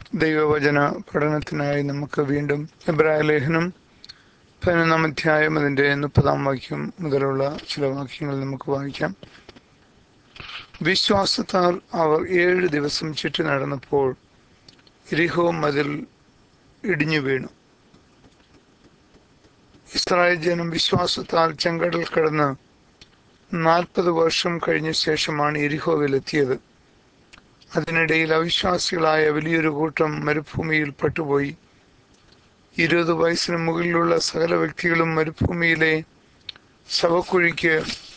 ദൈവവചന പഠനത്തിനായി നമുക്ക് വീണ്ടും എബ്രായ ലേഖനം പതിനൊന്നാം അധ്യായം അതിൻ്റെ മുപ്പതാം വാക്യം മുതലുള്ള ചില വാക്യങ്ങൾ നമുക്ക് വായിക്കാം വിശ്വാസത്താൽ അവർ ഏഴ് ദിവസം ചുറ്റി നടന്നപ്പോൾ ഇരിഹോ മതിൽ ഇടിഞ്ഞു വീണു ഇസ്രായേൽ ജനം വിശ്വാസത്താൽ ചെങ്കടൽ കടന്ന് നാൽപ്പത് വർഷം കഴിഞ്ഞ ശേഷമാണ് എരിഹോവിലെത്തിയത് അതിനിടയിൽ അവിശ്വാസികളായ വലിയൊരു കൂട്ടം മരുഭൂമിയിൽ പെട്ടുപോയി ഇരുപത് വയസ്സിന് മുകളിലുള്ള സകല വ്യക്തികളും മരുഭൂമിയിലെ ശവക്കുഴിക്ക്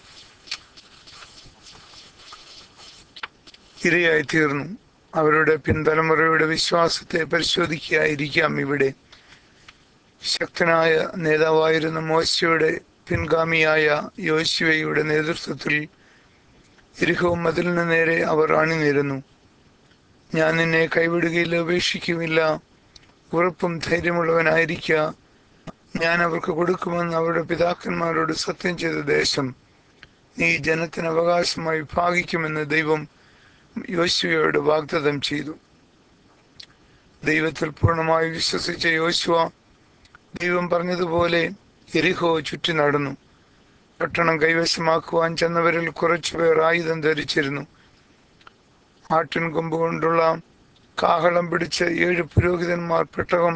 ഇരയായി തീർന്നു അവരുടെ പിൻതലമുറയുടെ വിശ്വാസത്തെ പരിശോധിക്കായിരിക്കാം ഇവിടെ ശക്തനായ നേതാവായിരുന്ന മോശയുടെ പിൻഗാമിയായ യോശുവയുടെ നേതൃത്വത്തിൽ ഇരിഹോ മതിലിന് നേരെ അവർ അണിനിരുന്നു ഞാൻ നിന്നെ കൈവിടുകയില്ല ഉപേക്ഷിക്കുമില്ല ഉറപ്പും ധൈര്യമുള്ളവനായിരിക്കുക ഞാൻ അവർക്ക് കൊടുക്കുമെന്ന് അവരുടെ പിതാക്കന്മാരോട് സത്യം ചെയ്ത ദേശം നീ ജനത്തിന് അവകാശമായി ഭാഗിക്കുമെന്ന് ദൈവം യോശുവയോട് വാഗ്ദത്തം ചെയ്തു ദൈവത്തിൽ പൂർണ്ണമായി വിശ്വസിച്ച യോശുവ ദൈവം പറഞ്ഞതുപോലെ എരിഹോ ചുറ്റി നടന്നു പട്ടണം കൈവശമാക്കുവാൻ ചെന്നവരിൽ കുറച്ചുപേർ ആയുധം ധരിച്ചിരുന്നു ആട്ടിൻ കൊമ്പ് കൊണ്ടുള്ള കാഹളം പിടിച്ച് ഏഴ് പുരോഹിതന്മാർ പെട്ടകം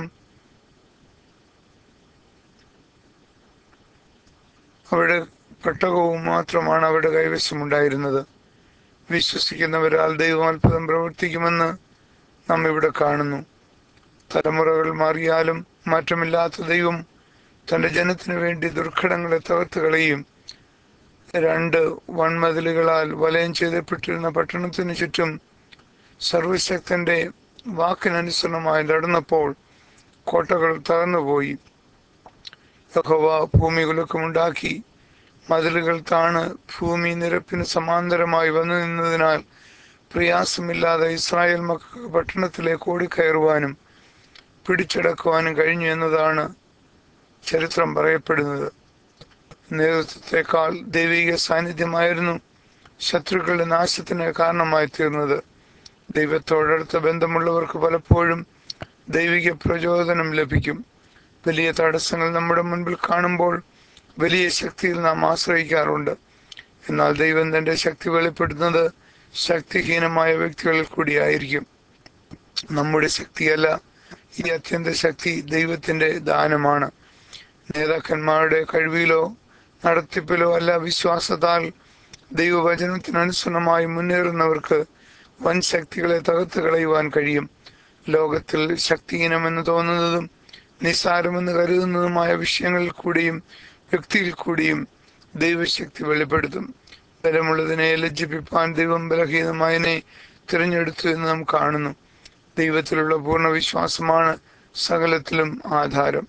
അവിടെ പെട്ടകവും മാത്രമാണ് അവിടെ കൈവശമുണ്ടായിരുന്നത് വിശ്വസിക്കുന്നവരാൽ ദൈവം അത്ഭുതം പ്രവർത്തിക്കുമെന്ന് നാം ഇവിടെ കാണുന്നു തലമുറകൾ മാറിയാലും മാറ്റമില്ലാത്ത ദൈവം തന്റെ ജനത്തിനു വേണ്ടി ദുർഘടങ്ങളെ തകർത്ത് കളയും രണ്ട് വൺമതിലുകളാൽ വലയം ചെയ്തപ്പെട്ടിരുന്ന പട്ടണത്തിനു ചുറ്റും സർവശക്തന്റെ വാക്കിനനുസരണമായി നടന്നപ്പോൾ കോട്ടകൾ തകർന്നുപോയി യഹോവ ഭൂമി കുലുക്കമുണ്ടാക്കി മതിലുകൾ താണ് ഭൂമി നിരപ്പിന് സമാന്തരമായി വന്നു നിന്നതിനാൽ പ്രയാസമില്ലാതെ ഇസ്രായേൽ മക്കൾക്ക് പട്ടണത്തിലേക്ക് ഓടിക്കയറുവാനും പിടിച്ചടക്കുവാനും കഴിഞ്ഞു എന്നതാണ് ചരിത്രം പറയപ്പെടുന്നത് നേതൃത്വത്തെക്കാൾ ദൈവിക സാന്നിധ്യമായിരുന്നു ശത്രുക്കളുടെ നാശത്തിന് കാരണമായി തീർന്നത് ദൈവത്തോടടുത്ത ബന്ധമുള്ളവർക്ക് പലപ്പോഴും ദൈവിക പ്രചോദനം ലഭിക്കും വലിയ തടസ്സങ്ങൾ നമ്മുടെ മുൻപിൽ കാണുമ്പോൾ വലിയ ശക്തിയിൽ നാം ആശ്രയിക്കാറുണ്ട് എന്നാൽ ദൈവം തന്റെ ശക്തി വെളിപ്പെടുത്തുന്നത് ശക്തിഹീനമായ വ്യക്തികളിൽ കൂടിയായിരിക്കും നമ്മുടെ ശക്തിയല്ല ഈ അത്യന്ത ശക്തി ദൈവത്തിന്റെ ദാനമാണ് നേതാക്കന്മാരുടെ കഴിവിലോ നടത്തിപ്പിലോ അല്ല വിശ്വാസത്താൽ ദൈവവചനത്തിനനുസരണമായി മുന്നേറുന്നവർക്ക് വൻ ശക്തികളെ തകർത്ത് കളയുവാൻ കഴിയും ലോകത്തിൽ ശക്തിഹീനമെന്ന് തോന്നുന്നതും നിസ്സാരമെന്ന് കരുതുന്നതുമായ വിഷയങ്ങളിൽ കൂടിയും വ്യക്തിയിൽ കൂടിയും ദൈവശക്തി വെളിപ്പെടുത്തും ബലമുള്ളതിനെ ലജ്ജിപ്പിപ്പാൻ ദൈവം ബലഹീനമായതിനെ തിരഞ്ഞെടുത്തു എന്ന് നാം കാണുന്നു ദൈവത്തിലുള്ള പൂർണ്ണ വിശ്വാസമാണ് സകലത്തിലും ആധാരം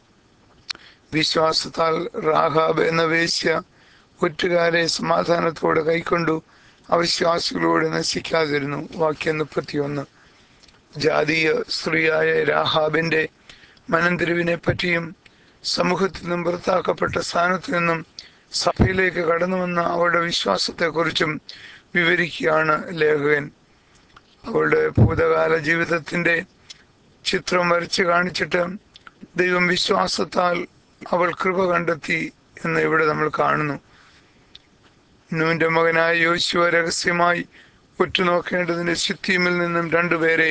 വിശ്വാസത്താൽ റാഹാബ് എന്ന വേശ്യ ഒറ്റുകാരെ സമാധാനത്തോടെ കൈക്കൊണ്ടു അവിശ്വാസികളോട് നശിക്കാതിരുന്നു വാക്യം മുപ്പത്തിയൊന്ന് ജാതീയ സ്ത്രീയായ രാഹാബിന്റെ മനംതിരിവിനെ പറ്റിയും സമൂഹത്തിൽ നിന്നും പുറത്താക്കപ്പെട്ട സ്ഥാനത്ത് നിന്നും സഭയിലേക്ക് കടന്നുവന്ന അവളുടെ വിശ്വാസത്തെക്കുറിച്ചും വിവരിക്കുകയാണ് ലേഖകൻ അവളുടെ ഭൂതകാല ജീവിതത്തിന്റെ ചിത്രം വരച്ച് കാണിച്ചിട്ട് ദൈവം വിശ്വാസത്താൽ അവൾ കൃപ കണ്ടെത്തി എന്ന് ഇവിടെ നമ്മൾ കാണുന്നു നൂന്റെ മകനായ യോശുവ രഹസ്യമായി ഉറ്റുനോക്കേണ്ടതിന്റെ സിത്തിമിൽ നിന്നും രണ്ടുപേരെ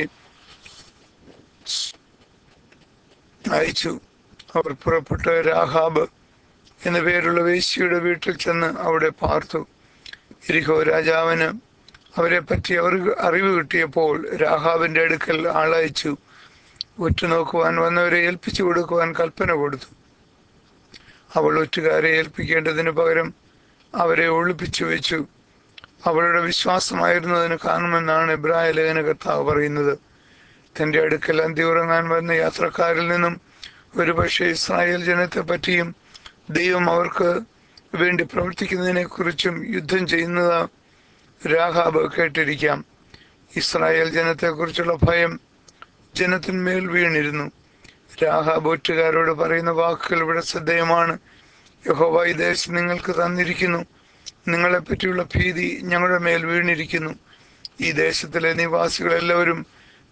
അയച്ചു അവർ പുറപ്പെട്ട രാഹാബ് എന്ന പേരുള്ള വേശ്യയുടെ വീട്ടിൽ ചെന്ന് അവിടെ പാർത്തു ഇരിഹോ രാജാവിന് അവരെ പറ്റി അവർക്ക് അറിവ് കിട്ടിയപ്പോൾ രാഹാബിന്റെ അടുക്കൽ ആളയച്ചു ഉറ്റുനോക്കുവാൻ വന്നവരെ ഏൽപ്പിച്ചു കൊടുക്കുവാൻ കൽപ്പന കൊടുത്തു അവൾ ഒറ്റുകാരെ ഏൽപ്പിക്കേണ്ടതിന് പകരം അവരെ ഒളിപ്പിച്ചു വെച്ചു അവളുടെ വിശ്വാസമായിരുന്നതിന് കാരണമെന്നാണ് ഇബ്രാഹിം ലേഖന കർത്താവ് പറയുന്നത് തന്റെ അടുക്കൽ അന്തിയുറങ്ങാൻ വന്ന യാത്രക്കാരിൽ നിന്നും ഒരുപക്ഷെ ഇസ്രായേൽ ജനത്തെ പറ്റിയും ദൈവം അവർക്ക് വേണ്ടി പ്രവർത്തിക്കുന്നതിനെ കുറിച്ചും യുദ്ധം ചെയ്യുന്നത് രാഹാബ് കേട്ടിരിക്കാം ഇസ്രായേൽ ജനത്തെക്കുറിച്ചുള്ള ഭയം ജനത്തിന്മേൽ വീണിരുന്നു രാഹാബ് ഒറ്റുകാരോട് പറയുന്ന വാക്കുകൾ ഇവിടെ ശ്രദ്ധേയമാണ് യഹോവ ഈ ദേശം നിങ്ങൾക്ക് തന്നിരിക്കുന്നു നിങ്ങളെ പറ്റിയുള്ള ഭീതി ഞങ്ങളുടെ മേൽ വീണിരിക്കുന്നു ഈ ദേശത്തിലെ നിവാസികളെല്ലാവരും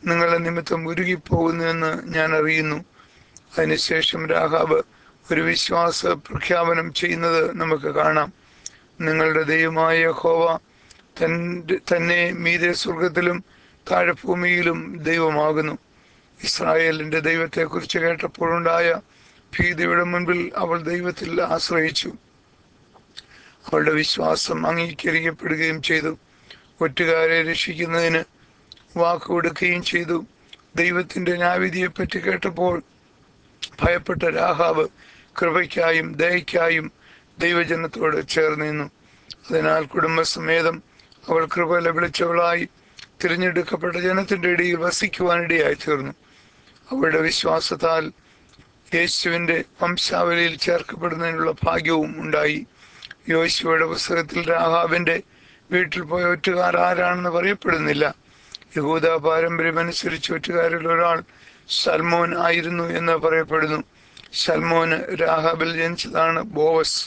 നിങ്ങളുടെ നിമിത്തം ഉരുകിപ്പോകുന്നുവെന്ന് ഞാൻ അറിയുന്നു അതിനുശേഷം രാഹാബ് ഒരു വിശ്വാസ പ്രഖ്യാപനം ചെയ്യുന്നത് നമുക്ക് കാണാം നിങ്ങളുടെ ദൈവമായ ഹോവ തൻ്റെ തന്നെ മീതെ സ്വർഗത്തിലും താഴെ ഭൂമിയിലും ദൈവമാകുന്നു ഇസ്രായേലിന്റെ ദൈവത്തെക്കുറിച്ച് കേട്ടപ്പോഴുണ്ടായ ഭീതിയുടെ മുൻപിൽ അവൾ ദൈവത്തിൽ ആശ്രയിച്ചു അവളുടെ വിശ്വാസം അംഗീകരിക്കപ്പെടുകയും ചെയ്തു ഒറ്റുകാരെ രക്ഷിക്കുന്നതിന് വാക്ക് കൊടുക്കുകയും ചെയ്തു ദൈവത്തിന്റെ ന്യായവിധിയെപ്പറ്റി കേട്ടപ്പോൾ ഭയപ്പെട്ട രാഹാവ് കൃപയ്ക്കായും ദയയ്ക്കായും ദൈവജനത്തോട് ചേർന്ന് നിന്നു അതിനാൽ കുടുംബസമേതം അവൾ കൃപ ലഭിച്ചവളായി തിരഞ്ഞെടുക്കപ്പെട്ട ജനത്തിന്റെ ഇടയിൽ വസിക്കുവാനിടയായി തീർന്നു അവളുടെ വിശ്വാസത്താൽ യേശുവിന്റെ വംശാവലിയിൽ ചേർക്കപ്പെടുന്നതിനുള്ള ഭാഗ്യവും ഉണ്ടായി യോശുവയുടെ പുസ്തകത്തിൽ രാഹാബിന്റെ വീട്ടിൽ പോയ ഒറ്റുകാർ ആരാണെന്ന് പറയപ്പെടുന്നില്ല യഹൂദ പാരമ്പര്യമനുസരിച്ച് ഒറ്റുകാരിൽ ഒരാൾ സൽമോൻ ആയിരുന്നു എന്ന് പറയപ്പെടുന്നു സൽമോന് രാഹാബിൽ ജനിച്ചതാണ് ബോവസ്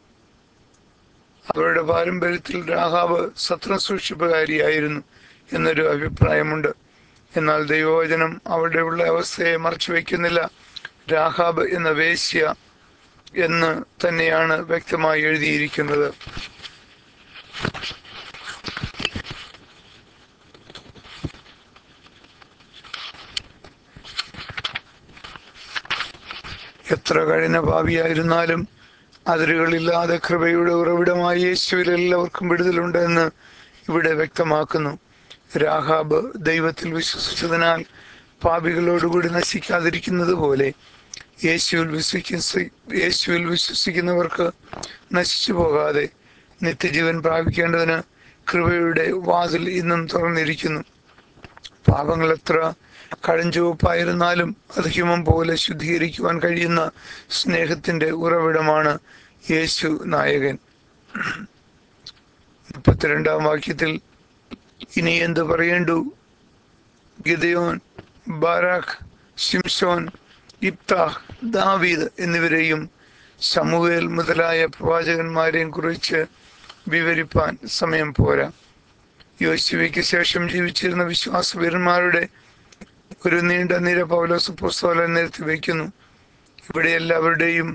അവരുടെ പാരമ്പര്യത്തിൽ രാഹാബ് സത്രസൂക്ഷിപ്പുകാരിയായിരുന്നു എന്നൊരു അഭിപ്രായമുണ്ട് എന്നാൽ ദൈവവചനം അവരുടെ ഉള്ള അവസ്ഥയെ മറച്ചു വയ്ക്കുന്നില്ല രാഹാബ് എന്ന വേശ്യ എന്ന് തന്നെയാണ് വ്യക്തമായി എഴുതിയിരിക്കുന്നത് എത്ര കഴിഞ്ഞ ഭാവിയായിരുന്നാലും അതിരുകളില്ലാതെ കൃപയുടെ ഉറവിടമായ യേശുവിൽ എല്ലാവർക്കും വിടുതലുണ്ട് എന്ന് ഇവിടെ വ്യക്തമാക്കുന്നു രാഹാബ് ദൈവത്തിൽ വിശ്വസിച്ചതിനാൽ പാപികളോടുകൂടി നശിക്കാതിരിക്കുന്നത് പോലെ യേശുവിൽ വിശ്വസിക്കുന്ന യേശുവിൽ വിശ്വസിക്കുന്നവർക്ക് നശിച്ചു പോകാതെ നിത്യജീവൻ പ്രാപിക്കേണ്ടതിന് കൃപയുടെ വാതിൽ ഇന്നും തുറന്നിരിക്കുന്നു പാപങ്ങൾ എത്ര കഴഞ്ചുവപ്പായിരുന്നാലും അത് ഹിമം പോലെ ശുദ്ധീകരിക്കുവാൻ കഴിയുന്ന സ്നേഹത്തിന്റെ ഉറവിടമാണ് യേശു നായകൻ മുപ്പത്തിരണ്ടാം വാക്യത്തിൽ ഇനി എന്ത് പറയേണ്ടു ഗിദയോൻ ബാരാഖ് ശിംഷോൻ ഇബ്താഹ് ദാവീദ് എന്നിവരെയും സമൂവേൽ മുതലായ പ്രവാചകന്മാരെയും കുറിച്ച് വിവരിപ്പാൻ സമയം പോരാ യോശുവയ്ക്ക് ശേഷം ജീവിച്ചിരുന്ന വിശ്വാസവീരന്മാരുടെ ഒരു നീണ്ട നിര പൗലോസ് പുസ്തകം നിരത്തി വയ്ക്കുന്നു ഇവിടെ എല്ലാവരുടെയും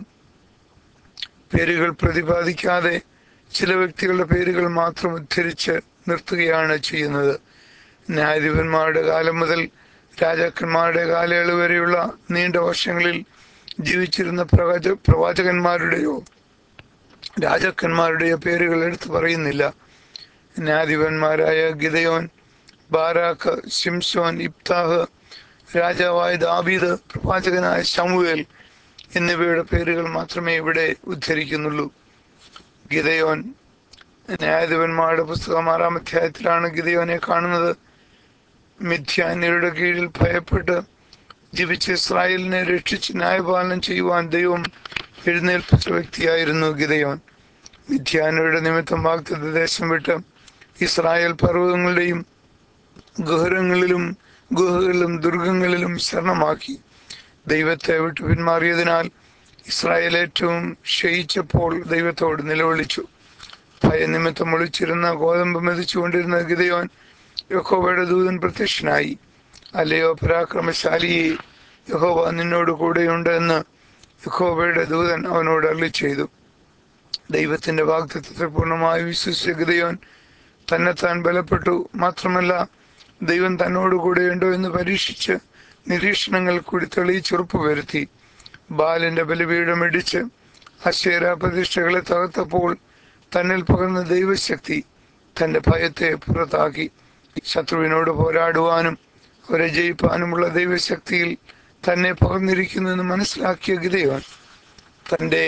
പേരുകൾ പ്രതിപാദിക്കാതെ ചില വ്യക്തികളുടെ പേരുകൾ മാത്രം ഉദ്ധരിച്ച് നിർത്തുകയാണ് ചെയ്യുന്നത് ന്യായാധിപന്മാരുടെ കാലം മുതൽ രാജാക്കന്മാരുടെ കാലയളവ് വരെയുള്ള നീണ്ട വർഷങ്ങളിൽ ജീവിച്ചിരുന്ന പ്രവാച പ്രവാചകന്മാരുടെയോ രാജാക്കന്മാരുടെയോ പേരുകൾ എടുത്തു പറയുന്നില്ല ന്യായാധിപന്മാരായ ഗിദയോൻ ബാരാഖ് ശിംസോൻ ഇബ്താഹ് രാജാവായ ദാബീദ് പ്രവാചകനായ ശമുവേൽ എന്നിവയുടെ പേരുകൾ മാത്രമേ ഇവിടെ ഉദ്ധരിക്കുന്നുള്ളൂ ഗിദയോൻ ന്യായാധിപന്മാരുടെ പുസ്തകം ആറാം അധ്യായത്തിലാണ് ഗിദയോനെ കാണുന്നത് മിഥ്യാന്യരുടെ കീഴിൽ ഭയപ്പെട്ട് ജീവിച്ച ഇസ്രായേലിനെ രക്ഷിച്ച് ന്യായപാലനം ചെയ്യുവാൻ ദൈവം എഴുന്നേൽപ്പിച്ച വ്യക്തിയായിരുന്നു ഗിദയോൻ മിഥ്യാന്യരുടെ നിമിത്തം വാഗ്ദത്ത ദേശം വിട്ട് ഇസ്രായേൽ പർവ്വതങ്ങളുടെയും ഗുഹരങ്ങളിലും ഗുഹകളിലും ദുർഗങ്ങളിലും ശരണമാക്കി ദൈവത്തെ വിട്ടു പിന്മാറിയതിനാൽ ഇസ്രായേൽ ഏറ്റവും ക്ഷയിച്ചപ്പോൾ ദൈവത്തോട് നിലവിളിച്ചു ഭയനിമിത്തം ഒളിച്ചിരുന്ന ഗോതമ്പ് മെതിച്ചുകൊണ്ടിരുന്ന ഗിതയോൻ യഹോവയുടെ ദൂതൻ പ്രത്യക്ഷനായി അല്ലയോ പരാക്രമശാലിയെ യഹോവ നിന്നോട് കൂടെയുണ്ട് എന്ന് യഹോവയുടെ ദൂതൻ അവനോട് അള്ളി ചെയ്തു ദൈവത്തിന്റെ വാഗ്ദത്വത്തെ പൂർണ്ണമായി വിശ്വസിച്ച ഗിതയോൻ തന്നെത്താൻ ബലപ്പെട്ടു മാത്രമല്ല ദൈവം തന്നോട് കൂടെയുണ്ടോ എന്ന് പരീക്ഷിച്ച് നിരീക്ഷണങ്ങൾ കൂടി തെളിയിച്ചുറപ്പ് വരുത്തി ബാലിന്റെ ബലിപീഠം ഇടിച്ച് അശേര പ്രതിഷ്ഠകളെ തകർത്തപ്പോൾ തന്നിൽ പകർന്ന ദൈവശക്തി തന്റെ ഭയത്തെ പുറത്താക്കി ശത്രുവിനോട് പോരാടുവാനും അവരെ ജയിപ്പാനുമുള്ള ദൈവശക്തിയിൽ തന്നെ പകർന്നിരിക്കുന്നെന്ന് മനസ്സിലാക്കിയ ഗിതയോൻ തന്റെ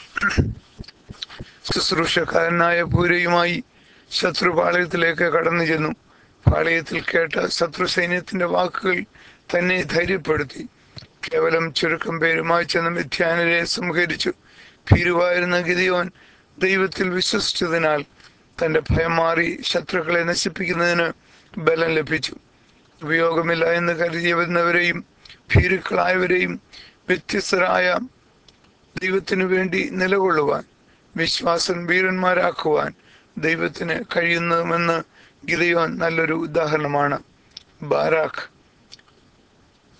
ശുശ്രൂഷക്കാരനായ പൂരയുമായി ശത്രു പാളയത്തിലേക്ക് കടന്നു ചെന്നു പാളയത്തിൽ കേട്ട ശത്രു സൈന്യത്തിന്റെ വാക്കുകൾ തന്നെ ധൈര്യപ്പെടുത്തി കേവലം ചുരുക്കം പേരുമായി ചെന്ന് മിഥ്യാനരെ സംഹരിച്ചു ഭീരുവായിരുന്ന ഗിതിയോൻ ദൈവത്തിൽ വിശ്വസിച്ചതിനാൽ തന്റെ ഭയം മാറി ശത്രുക്കളെ നശിപ്പിക്കുന്നതിന് ബലം ലഭിച്ചു ഉപയോഗമില്ല എന്ന് കരുതിയവരുന്നവരെയും ഭീരുക്കളായവരെയും വ്യത്യസ്തരായ ദൈവത്തിനു വേണ്ടി നിലകൊള്ളുവാൻ വിശ്വാസം വീരന്മാരാക്കുവാൻ ദൈവത്തിന് കഴിയുന്നതുമെന്ന് ഗിതയോൻ നല്ലൊരു ഉദാഹരണമാണ് ബാരാഖ്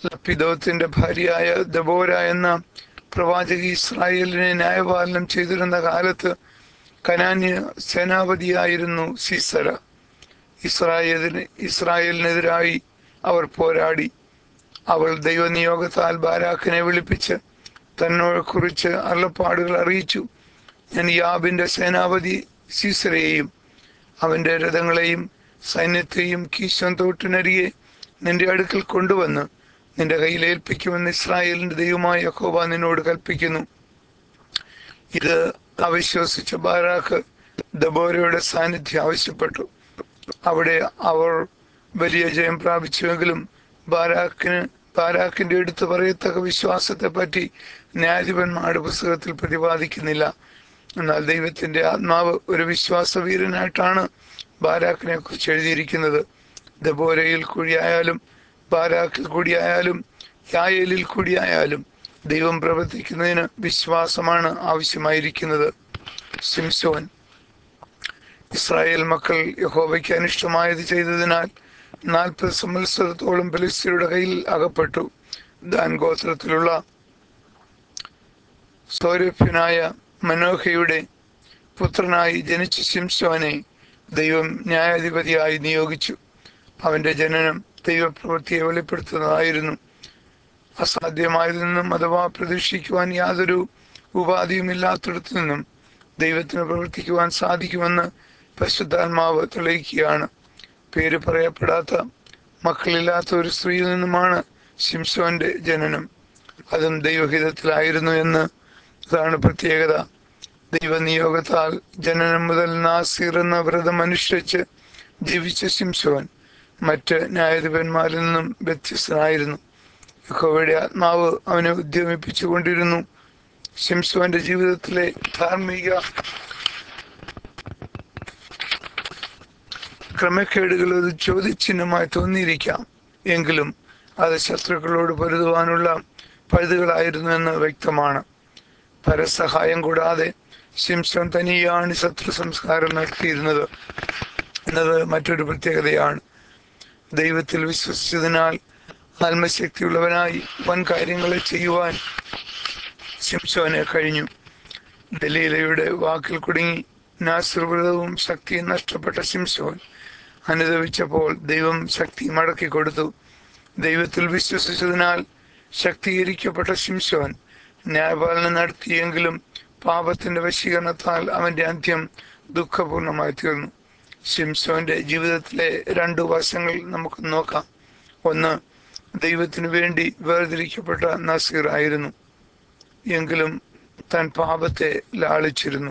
ലപ്പിദോത്തിന്റെ ഭാര്യയായ ദബോര എന്ന പ്രവാചകി ഇസ്രായേലിനെ ന്യായപാലനം ചെയ്തിരുന്ന കാലത്ത് കനാന്യ സേനാപതിയായിരുന്നു സീസര ഇസ്രായേലിന് ഇസ്രായേലിനെതിരായി അവർ പോരാടി അവൾ ദൈവനിയോഗത്താൽ ബാരാക്കിനെ വിളിപ്പിച്ച് തന്നോട് കുറിച്ച് അരുളപ്പാടുകൾ അറിയിച്ചു ഞാൻ യാബിന്റെ സേനാപതി സീസരയെയും അവന്റെ രഥങ്ങളെയും സൈന്യത്തെയും കീശോൻ തോട്ടിനരികെ നിന്റെ അടുക്കൽ കൊണ്ടുവന്ന് നിന്റെ കയ്യിൽ ഏൽപ്പിക്കുമെന്ന് ഇസ്രായേലിന്റെ ദൈവമായ യഹോവ നിന്നോട് കൽപ്പിക്കുന്നു ഇത് അവിശ്വസിച്ച ബാരാക്ക് ദബോരയുടെ സാന്നിധ്യം ആവശ്യപ്പെട്ടു അവിടെ അവർ വലിയ ജയം പ്രാപിച്ചുവെങ്കിലും ബാരാക്കിന് ബാരാക്കിന്റെ എടുത്തു പറയത്തക്ക വിശ്വാസത്തെ പറ്റി ന്യായാധിപന്മാരുടെ പുസ്തകത്തിൽ പ്രതിപാദിക്കുന്നില്ല എന്നാൽ ദൈവത്തിന്റെ ആത്മാവ് ഒരു വിശ്വാസവീരനായിട്ടാണ് ബാരാക്കിനെ കുറിച്ച് എഴുതിയിരിക്കുന്നത് ദബോരയിൽ കൂടിയായാലും ബാരാക്കിൽ കൂടിയായാലും യായേലിൽ കൂടിയായാലും ദൈവം പ്രവർത്തിക്കുന്നതിന് വിശ്വാസമാണ് ആവശ്യമായിരിക്കുന്നത് സിംസോൻ ഇസ്രായേൽ മക്കൾ യഹോവയ്ക്ക് അനിഷ്ടമായത് ചെയ്തതിനാൽ നാൽപ്പത് സംവത്സരത്തോളം ഫലിസ്തീനയുടെ കയ്യിൽ അകപ്പെട്ടു ദാൻ ഗോത്രത്തിലുള്ള സൗരഭ്യനായ മനോഹയുടെ പുത്രനായി ജനിച്ച ശിംസോനെ ദൈവം ന്യായാധിപതിയായി നിയോഗിച്ചു അവന്റെ ജനനം ദൈവപ്രവൃത്തിയെ വെളിപ്പെടുത്തുന്നതായിരുന്നു അസാധ്യമായതിൽ നിന്നും അഥവാ പ്രതീക്ഷിക്കുവാൻ യാതൊരു ഉപാധിയുമില്ലാത്തിടത്തു നിന്നും ദൈവത്തിന് പ്രവർത്തിക്കുവാൻ സാധിക്കുമെന്ന് പരിശുദ്ധാത്മാവ് തെളിയിക്കുകയാണ് പേര് പറയപ്പെടാത്ത മക്കളില്ലാത്ത ഒരു സ്ത്രീയിൽ നിന്നുമാണ് ശിംസോന്റെ ജനനം അതും ദൈവഹിതത്തിലായിരുന്നു എന്ന് അതാണ് പ്രത്യേകത ദൈവനിയോഗത്താൽ ജനനം മുതൽ നാസീർ എന്ന വ്രതം അനുഷ്ഠിച്ച് ജീവിച്ച ശിംസോൻ മറ്റ് ന്യായാധിപന്മാരിൽ നിന്നും വ്യത്യസ്തനായിരുന്നു യഹോവയുടെ ആത്മാവ് അവനെ ഉദ്യമിപ്പിച്ചുകൊണ്ടിരുന്നു ശിംസോന്റെ ജീവിതത്തിലെ ധാർമ്മിക ക്രമക്കേടുകൾ ഒരു ചോദ്യചിഹ്നമായി തോന്നിയിരിക്കാം എങ്കിലും അത് ശത്രുക്കളോട് പൊരുതുവാനുള്ള പഴുതുകളായിരുന്നു എന്ന് വ്യക്തമാണ് പരസഹായം കൂടാതെ ശിംസോൻ തനിയാണ് ശത്രു സംസ്കാരം നടത്തിയിരുന്നത് എന്നത് മറ്റൊരു പ്രത്യേകതയാണ് ദൈവത്തിൽ വിശ്വസിച്ചതിനാൽ ആത്മശക്തിയുള്ളവനായി വൻ കാര്യങ്ങളെ ചെയ്യുവാൻ ശിംസോന് കഴിഞ്ഞു ദലീലയുടെ വാക്കിൽ കുടുങ്ങി നാസൃവൃതവും ശക്തിയും നഷ്ടപ്പെട്ട ശിംസോൻ അനുദവിച്ചപ്പോൾ ദൈവം ശക്തി മടക്കി കൊടുത്തു ദൈവത്തിൽ വിശ്വസിച്ചതിനാൽ ശക്തീകരിക്കപ്പെട്ട ശിംസോൻ ന്യായപാലനം നടത്തിയെങ്കിലും പാപത്തിന്റെ വശീകരണത്താൽ അവന്റെ അന്ത്യം ദുഃഖപൂർണമായി തീർന്നു ശിംസോന്റെ ജീവിതത്തിലെ രണ്ടു വശങ്ങൾ നമുക്ക് നോക്കാം ഒന്ന് ദൈവത്തിനു വേണ്ടി വേർതിരിക്കപ്പെട്ട നസീർ ആയിരുന്നു എങ്കിലും താൻ പാപത്തെ ലാളിച്ചിരുന്നു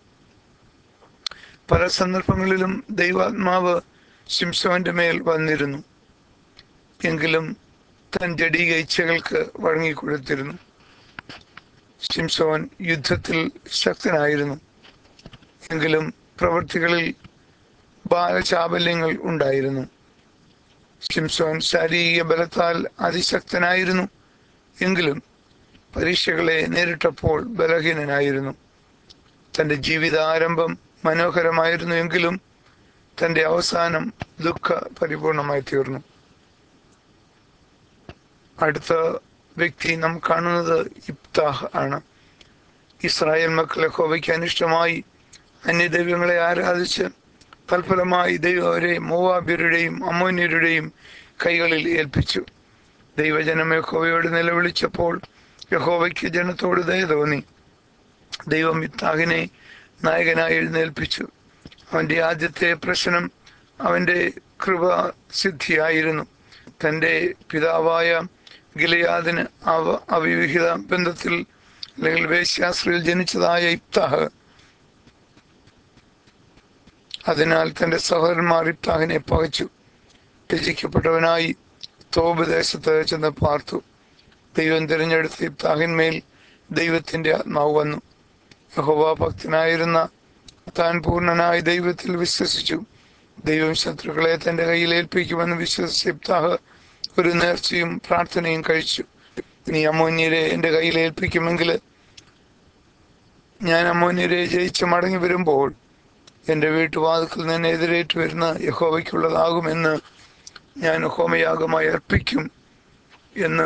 പല സന്ദർഭങ്ങളിലും ദൈവാത്മാവ് ശിംസോന്റെ മേൽ വന്നിരുന്നു എങ്കിലും താൻ ജഡീക ഇച്ഛകൾക്ക് വഴങ്ങിക്കൊടുത്തിരുന്നു ശിംസോൻ യുദ്ധത്തിൽ ശക്തനായിരുന്നു എങ്കിലും പ്രവൃത്തികളിൽ ബാലചാബല്യങ്ങൾ ഉണ്ടായിരുന്നു ശിംസോൻ ശാരീരിക ബലത്താൽ അതിശക്തനായിരുന്നു എങ്കിലും പരീക്ഷകളെ നേരിട്ടപ്പോൾ ബലഹീനനായിരുന്നു തന്റെ ജീവിതാരംഭം മനോഹരമായിരുന്നു എങ്കിലും തന്റെ അവസാനം ദുഃഖ പരിപൂർണമായി തീർന്നു അടുത്ത വ്യക്തി നാം കാണുന്നത് ഇബ്താഹ് ആണ് ഇസ്രായേൽ മക്കളെ ഹോവയ്ക്ക് അനിഷ്ടമായി അന്യദൈവങ്ങളെ ആരാധിച്ച് തൽഫലമായി ദൈവം അവരെ മോവാബ്യരുടെയും അമ്മോന്യരുടെയും കൈകളിൽ ഏൽപ്പിച്ചു ദൈവജനം യഹോവയോട് നിലവിളിച്ചപ്പോൾ യഹോവയ്ക്ക് ജനത്തോട് ദയ തോന്നി ദൈവം ഇത്താഹിനെ നായകനായി എഴുന്നേൽപ്പിച്ചു അവന്റെ ആദ്യത്തെ പ്രശ്നം അവന്റെ കൃപ സിദ്ധിയായിരുന്നു തന്റെ പിതാവായ ഗിലയാദിന് അവ അവിവിഹിത ബന്ധത്തിൽ അല്ലെങ്കിൽ വേശ്യാശ്രയിൽ ജനിച്ചതായ ഇബ്താഹ് അതിനാൽ തന്റെ സഹോദരന്മാർ ഇബ്താഹിനെ പകച്ചു ത്യജിക്കപ്പെട്ടവനായി തോബ് ദേശത്ത് ചെന്ന് പാർത്തു ദൈവം തിരഞ്ഞെടുത്ത ഇബ്താഹിന്മേൽ ദൈവത്തിന്റെ ആത്മാവ് വന്നു യഹോവ ഭക്തനായിരുന്ന താൻ പൂർണ്ണനായി ദൈവത്തിൽ വിശ്വസിച്ചു ദൈവം ശത്രുക്കളെ തന്റെ കയ്യിൽ ഏൽപ്പിക്കുമെന്ന് വിശ്വസിച്ച ഇബ്താഹ് ഒരു നേർച്ചയും പ്രാർത്ഥനയും കഴിച്ചു നീ അമോന്യരെ എന്റെ കയ്യിൽ ഏൽപ്പിക്കുമെങ്കിൽ ഞാൻ അമോന്യരെ ജയിച്ച് മടങ്ങി വരുമ്പോൾ എന്റെ വീട്ടുവാതിക്കൽ നിന്ന് എതിരേറ്റ് വരുന്ന യഹോവയ്ക്കുള്ളതാകുമെന്ന് ഞാൻ ഹോമയാഗമായി അർപ്പിക്കും എന്ന്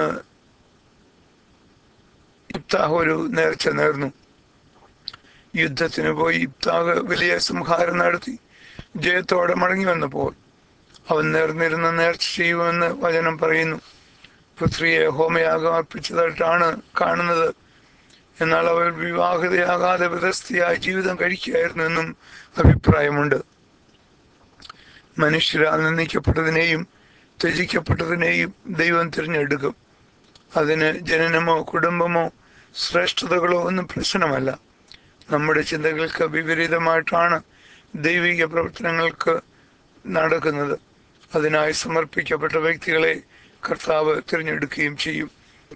ഇബ്താഹ് ഒരു നേർച്ച നേർന്നു യുദ്ധത്തിന് പോയി ഇബ്താഹ് വലിയ സംഹാരം നടത്തി ജയത്തോടെ മടങ്ങി വന്നപ്പോൾ അവൻ നേർന്നിരുന്ന നേർച്ച ചെയ്യുമെന്ന് വചനം പറയുന്നു പുത്രിയെ ഹോമയാഗം അർപ്പിച്ചതായിട്ടാണ് കാണുന്നത് എന്നാൽ അവൾ വിവാഹിതയാകാതെ വ്യതസ്ഥയായ ജീവിതം കഴിക്കുകയായിരുന്നു എന്നും അഭിപ്രായമുണ്ട് മനുഷ്യരാൽ നിന്ദിക്കപ്പെട്ടതിനെയും ത്യജിക്കപ്പെട്ടതിനെയും ദൈവം തിരഞ്ഞെടുക്കും അതിന് ജനനമോ കുടുംബമോ ശ്രേഷ്ഠതകളോ ഒന്നും പ്രശ്നമല്ല നമ്മുടെ ചിന്തകൾക്ക് വിപരീതമായിട്ടാണ് ദൈവിക പ്രവർത്തനങ്ങൾക്ക് നടക്കുന്നത് അതിനായി സമർപ്പിക്കപ്പെട്ട വ്യക്തികളെ കർത്താവ് തിരഞ്ഞെടുക്കുകയും ചെയ്യും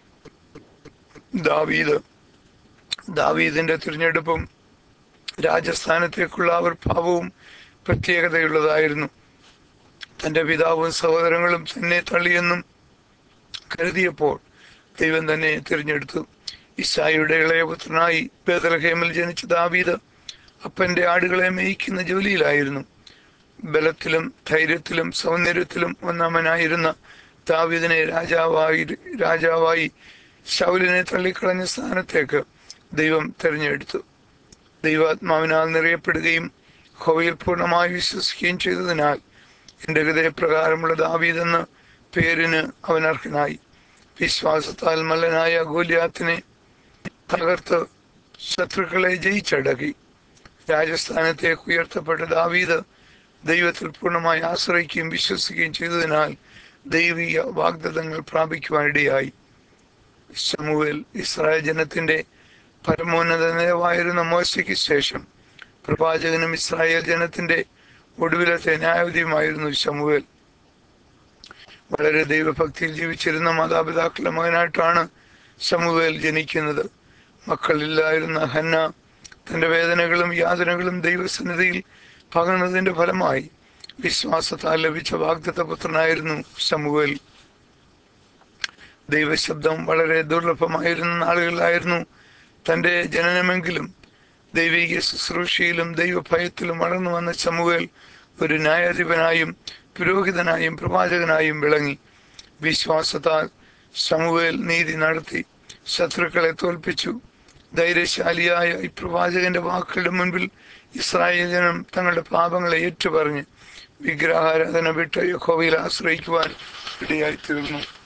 ദാവീദ് ദാവീദിന്റെ തിരഞ്ഞെടുപ്പും രാജസ്ഥാനത്തേക്കുള്ള ആവിർഭാവവും പ്രത്യേകതയുള്ളതായിരുന്നു തന്റെ പിതാവും സഹോദരങ്ങളും തന്നെ തള്ളിയെന്നും കരുതിയപ്പോൾ ദൈവം തന്നെ തിരഞ്ഞെടുത്തു ഇസായിയുടെ ഇളയപുത്രനായി ബേദലഹേമിൽ ജനിച്ച ദാവീദ് അപ്പന്റെ ആടുകളെ മേയ്ക്കുന്ന ജോലിയിലായിരുന്നു ബലത്തിലും ധൈര്യത്തിലും സൗന്ദര്യത്തിലും ഒന്നാമനായിരുന്ന ദാവീദിനെ രാജാവായി രാജാവായി ശൗലിനെ തള്ളിക്കളഞ്ഞ സ്ഥാനത്തേക്ക് ദൈവം തിരഞ്ഞെടുത്തു ദൈവാത്മാവിനാൽ നിറയപ്പെടുകയും ഹോയിൽ പൂർണ്ണമായി വിശ്വസിക്കുകയും ചെയ്തതിനാൽ എൻ്റെ ഹൃദയപ്രകാരമുള്ള ദാവീദെന്ന പേരിന് അവൻ അർഹനായി വിശ്വാസത്താൽ മല്ലനായ ഗോലിയാത്തിനെ തകർത്ത് ശത്രുക്കളെ ജയിച്ചടക്കി രാജസ്ഥാനത്തേക്ക് ഉയർത്തപ്പെട്ട ദാവീദ് ദൈവത്തിൽ പൂർണ്ണമായി ആശ്രയിക്കുകയും വിശ്വസിക്കുകയും ചെയ്തതിനാൽ ദൈവിക വാഗ്ദത്തങ്ങൾ പ്രാപിക്കുവാനിടയായി ശമുവേൽ ഇസ്രായേൽ ജനത്തിന്റെ പരമോന്നത നേതാവായിരുന്ന മോശയ്ക്ക് ശേഷം പ്രവാചകനും ഇസ്രായേൽ ജനത്തിന്റെ ഒടുവിലത്തെ ന്യായാധിപതിയുമായിരുന്നു ശമുവേൽ വളരെ ദൈവഭക്തിയിൽ ജീവിച്ചിരുന്ന മാതാപിതാക്കളുടെ മകനായിട്ടാണ് ശമുവേൽ ജനിക്കുന്നത് മക്കളില്ലായിരുന്ന ഹന്ന തന്റെ വേദനകളും യാതനകളും ദൈവസന്നിധിയിൽ പകർന്നതിന്റെ ഫലമായി വിശ്വാസത്താൽ ലഭിച്ച വാഗ്ദത്ത പുത്രനായിരുന്നു ശമുവേൽ ദൈവശബ്ദം വളരെ ദുർലഭമായിരുന്ന നാളുകളിലായിരുന്നു തന്റെ ജനനമെങ്കിലും ദൈവിക ശുശ്രൂഷയിലും ദൈവഭയത്തിലും വളർന്നു വന്ന ശമുവേൽ ഒരു ന്യായാധിപനായും പുരോഹിതനായും പ്രവാചകനായും വിളങ്ങി വിശ്വാസത്താൽ ശമുവേൽ നീതി നടത്തി ശത്രുക്കളെ തോൽപ്പിച്ചു ധൈര്യശാലിയായ ഈ പ്രവാചകന്റെ വാക്കുകളുടെ മുൻപിൽ ഇസ്രായേൽ ജനം തങ്ങളുടെ പാപങ്ങളെ ഏറ്റുപറഞ്ഞ് വിഗ്രഹാരാധന വിട്ട് യഹോവയിൽ ആശ്രയിക്കുവാൻ ഇടയായി തീർന്നു